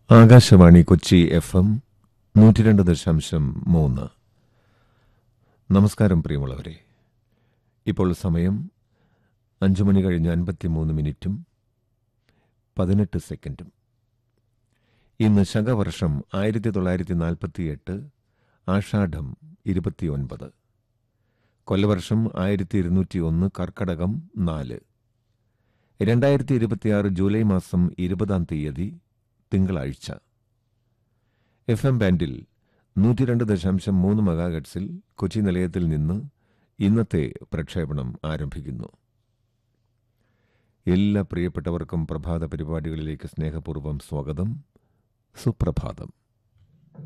Akashvani Kochi F M നൂറ്റി രണ്ട് ദശാംശം മൂന്ന് നമസ്കാരം പ്രിയമുള്ളവരെ ഇപ്പോൾ സമയം അഞ്ചു മണി കഴിഞ്ഞ് അൻപത്തിമൂന്ന് മിനിറ്റും പതിനെട്ട് സെക്കൻഡും ഇന്ന് ശകവർഷം ആയിരത്തി തൊള്ളായിരത്തി നാൽപ്പത്തിയെട്ട് ആഷാഢം ഇരുപത്തിയൊൻപത് കൊല്ലവർഷം ആയിരത്തി ഇരുന്നൂറ്റി ഒന്ന് കർക്കടകം നാല് രണ്ടായിരത്തി ഇരുപത്തിയാറ് ജൂലൈ മാസം ഇരുപതാം തീയതി തിങ്കളാഴ്ച എഫ് എം ബാൻഡിൽ നൂറ്റിരണ്ട് ദശാംശം മൂന്ന് മെഗാഗട്സിൽ കൊച്ചി നിലയത്തിൽ നിന്ന് ഇന്നത്തെ പ്രക്ഷേപണം ആരംഭിക്കുന്നു എല്ലാ പ്രിയപ്പെട്ടവർക്കും പ്രഭാത പരിപാടികളിലേക്ക് സ്നേഹപൂർവ്വം സ്വാഗതം സുപ്രഭാതം